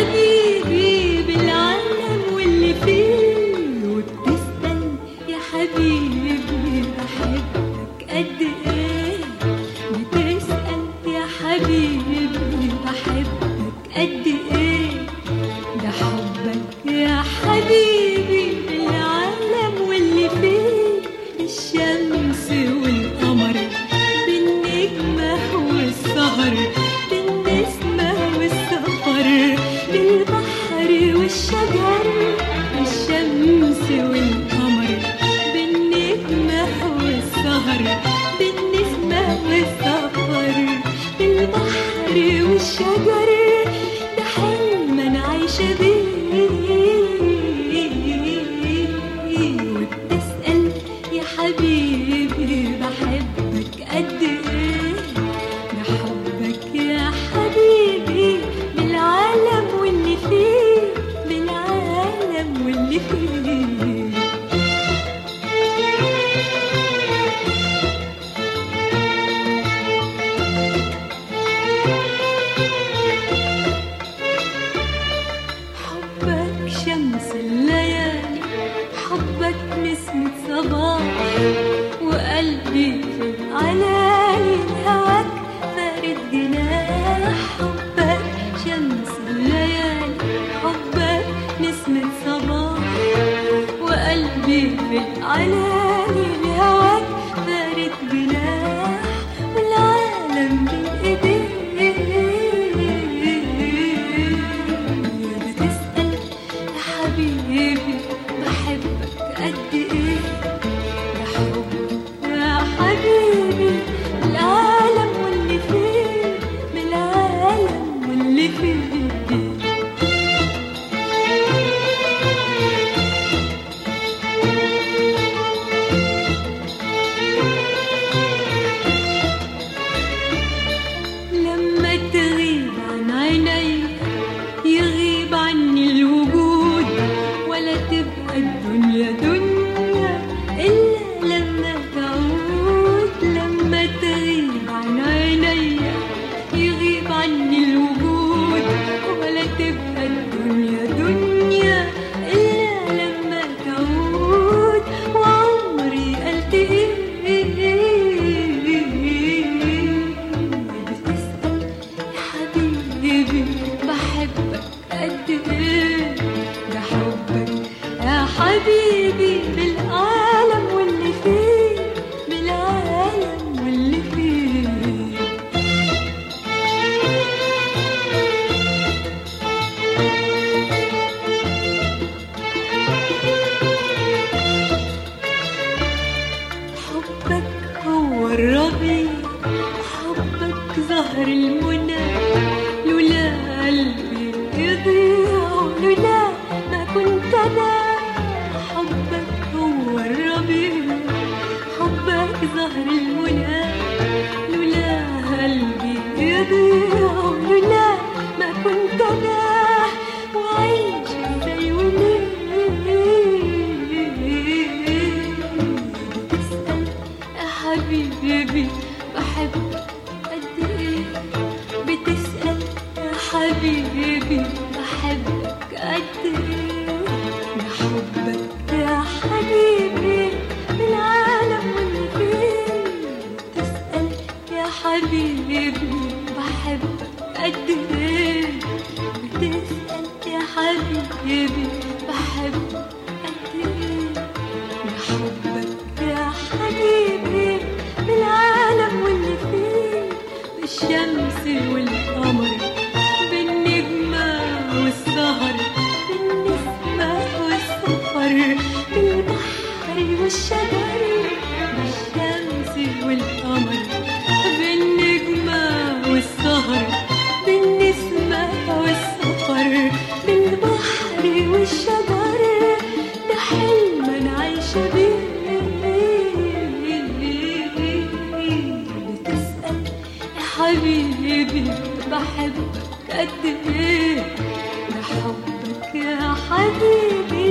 حبيبي بالعالم واللي فيه وبتسأل يا حبيبي بحبك قد ايه بتسأل يا حبيبي بحبك قد ايه ده حبك يا حبيبي بالعالم واللي فيه الشمس والقمر بالنجمة والسهر بالنسمة والسفر بالبحر والشجر الشمس والقمر بالنجمة والسهر بالنسمة والسفر بالبحر والشجر ده حلم أنا عايشة بيه وبتسأل يا حبيبي بحبك قد ايه ده حبك يا حبيبي بالعالم واللي فيه بالعالم واللي فيه حبك شمس الليالي حبك نسمة صباح وقلبي في العلالي هواك فارد جناح حبك شمس الليالي حبك نسمة صباح وقلبي في العلالي هواك فارد جناح والعالم بين ايديك بتسأل يا حبيبي بحبك قد ايه ده حبك يا حبيبي العالم واللي فيه بالعالم واللي فيه لما تغيب عن عيني يغيب عني الوجود ولا تبقى الدنيا دنيا إلا لما تعود لما تغيب عن عيني يغيب عني الوجود ولا تبقى الدنيا دنيا إلا لما تعود وعمري ألتقي بتسأل يا حبيبي بحبك قد ايه ده حبك يا حبيبي بالعالم واللي فيه بالعالم واللي فيه حبك هو الربيع حبك زهر المنى لولا قلبي يضيع لولا ما كنت انا حبك هو الربيع حبك زهر المنى لولا قلبي يضيع لولا ما كنت انا وعيش زي وليه بتسأل يا حبيبي بحبك قد ايه بتسأل يا حبيبي بحبك قد ايه ده حبك يا حبيبي بالعالم واللي فيه بتسأل يا حبيبي بحبك قد ايه بتسأل يا حبيبي بحبك قد ايه ده حبك يا حبيبي بالعالم واللي فيه بالشمس والقمر بالنجمة والسهر بالنسمة والسفر بالبحر والشجر بالشمس والقمر بالنجمة والسهر بالنسمة والسفر بالبحر والشجر ده حلم انا عايشة بيه بتسأل يا حبيبي بحبك قد ايه ده حبك يا حبيبي